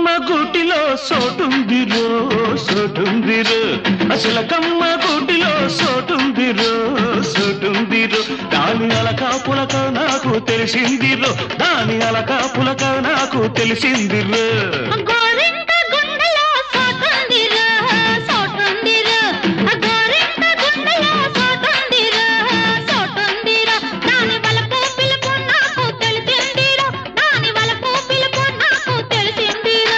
చిలకమ్మ గూటిలో సోటుందిరో సోటుందిరో చిలకమ్మ గూటిలో సోటుందిరో సోటుందిరో దాని అలక పులక నాకు తెలిసిందిరో దాని అలక పులక నాకు తెలిసిందిరో గోరింట గుండెలో సోటుందిరా సోటుందిరా గోరింట గుండెలో సోటుందిరా సోటుందిరా దాని వలపు పిలుపు నాకు తెలిసిందిరా దాని వలపు పిలుపు నాకు తెలిసిందిరా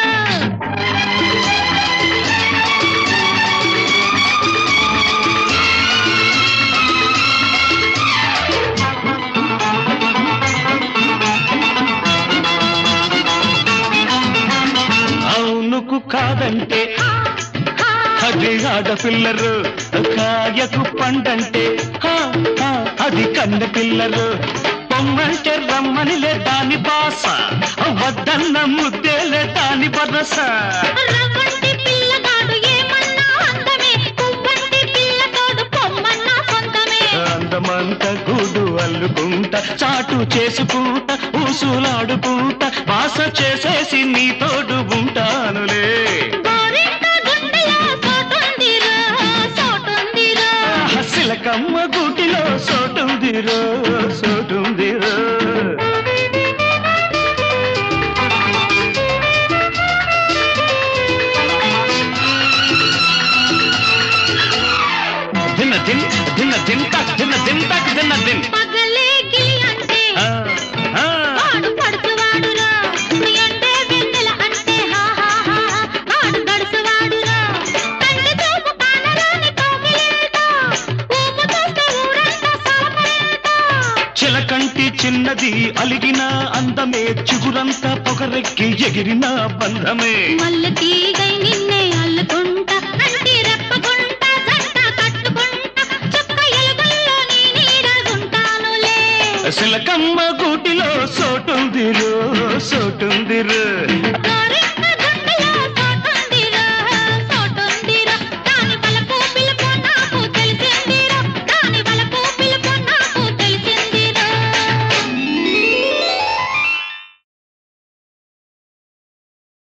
అవునుకు కాదంటే అది ఆడపిల్లరు కాయకు పండంటే హా, హా, అది కన్న పిల్లరు పొమ్మంటే రమ్మనిలే దాని బాస వద్దన్న ముద్దేలే దాని బరస రవ్వంటి పిల్లగాడు ఏమన్నా అందమే పువ్వంటి పిల్లతోడు పొమ్మన్నా సొంతమే అందమంత గూడు అల్లుకుంటా చాటు చేసుకుంటా ఊసులాడుకుంటా బాస చేసేసి నీ తోడు ఉంటానులే గోరింట గుండెలో సోటుందిరా సోటుందిరా సిలకమ్మ గుటిలో సోటుందిరో సోటుందిరో దిన్న దిన్ దిన్న దిన్ తక్ దిన్న దిన్ తక్ దిన్న దిన్ పగలే గిలి అంటే ఆ, ఆ. వాడు పడుచువాడురా అంటే వెన్నెల అంటే హా హా హా హా. వాడు గడుసువాడురా కంటి చూపు కానరాని కోకిలింట ఊపు చూస్తే ఊరంతా సలపరింట చిలకంటి చిన్నది అలిగిన అందమే చిగురంతా పొగరెక్కి ఎగిరిన బంధమే మల్లె తీగై నిన్నే అల్లుకుంటా అంటి రెప్పకుంటా జంట కట్టుకుంటా చుక్క ఎలుగుల్లో నీ నీడగుంటానులే సిలకమ్మ గూటిలో సోటుందిరో సోటుందిరో